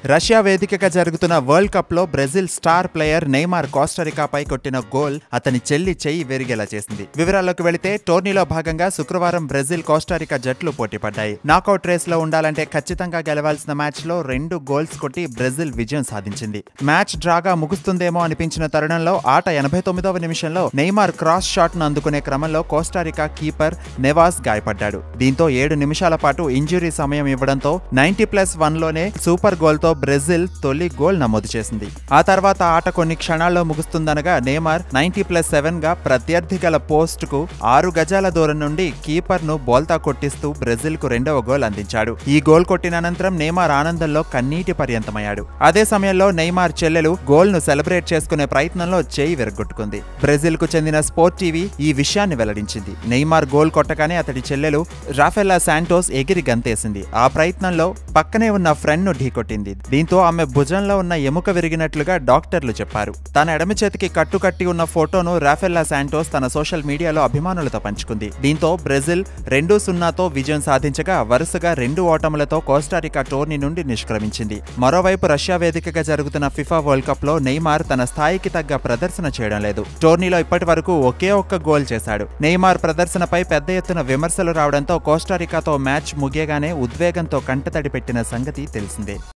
Russia వేదికగా జరుగుతున్న world cup లో బ్రెజిల్ స్టార్ ప్లేయర్ నెయ్మార్ కోస్టరికాపై కొట్టిన గోల్ అతని చెల్లి చెయ్యి విరిగేలా చేసింది వివరాల్లోకి వెళితే టోర్నీలో భాగంగా శుక్రవారం బ్రెజిల్ కోస్టారికా జట్లు పోటీపడ్డాయి నాకౌట్ రేస్ లో ఉండాలంటే ఖచ్చితంగా గెలవాల్సిన మ్యాచ్ లో రెండు గోల్స్ కొట్టి బ్రెజిల్ విజయం సాధించింది మ్యాచ్ డ్రాగా ముగుస్తుందేమో అనిపించిన తరుణంలో ఆట ఎనభై తొమ్మిదవ నిమిషంలో నెయ్మార్ క్రాస్ షాట్ ను అందుకునే క్రమంలో కోస్టారికా కీపర్ నెవాస్ గాయపడ్డాడు దీంతో ఏడు నిమిషాల పాటు ఇంజురీ సమయం ఇవ్వడంతో నైన్టీ ప్లస్ వన్ లోనే సూపర్ గోల్ తో బ్రెజిల్ తొలి గోల్ నమోదు చేసింది ఆ తర్వాత ఆట కొన్ని క్షణాల్లో ముగుస్తుందనగా నేమార్ నైన్టీ ప్లస్ సెవెన్ గా ప్రత్యర్థి గల పోస్ట్ కు ఆరు గజాల దూరం నుండి కీపర్ ను బోల్తా కొట్టిస్తూ బ్రెజిల్ కు రెండవ గోల్ అందించాడు ఈ గోల్ కొట్టిన అనంతరం నేమార్ ఆనందంలో కన్నీటి పర్యంతమయ్యాడు అదే సమయంలో నెయ్మార్ చెల్లెలు గోల్ ను సెలబ్రేట్ చేసుకునే ప్రయత్నంలో చేయి విరగొట్టుకుంది బ్రెజిల్ కు చెందిన స్పోర్ట్ టీవీ ఈ విషయాన్ని వెల్లడించింది నెయ్మార్ గోల్ కొట్టగానే అతడి చెల్లెలు రాఫెల్లా శాంటోస్ ఎగిరి గంతేసింది ఆ ప్రయత్నంలో పక్కనే ఉన్న ఫ్రెండ్ ను ఢీకొట్టింది దీంతో ఆమె భుజంలో ఉన్న ఎముక విరిగినట్లుగా డాక్టర్లు చెప్పారు తన ఎడమ చేతికి కట్టుకట్టి ఉన్న ఫోటోను రాఫెల్లా శాంటోస్ తన సోషల్ మీడియాలో అభిమానులతో పంచుకుంది దీంతో బ్రెజిల్ రెండు సున్నాతో విజయం సాధించగా వరుసగా రెండు ఓటములతో కోస్టారికా టోర్నీ నుండి నిష్క్రమించింది మరోవైపు రష్యా వేదికగా జరుగుతున్న ఫిఫా వరల్డ్ కప్ లో నెయ్మార్ తన స్థాయికి తగ్గ ప్రదర్శన చేయడం లేదు టోర్నీలో ఇప్పటి వరకు ఒకే ఒక్క గోల్ చేశాడు నెయ్మార్ ప్రదర్శనపై పెద్ద ఎత్తున విమర్శలు రావడంతో కోస్టారికాతో మ్యాచ్ ముగియగానే ఉద్వేగంతో కంటతడి పెట్టిన సంగతి తెలిసిందే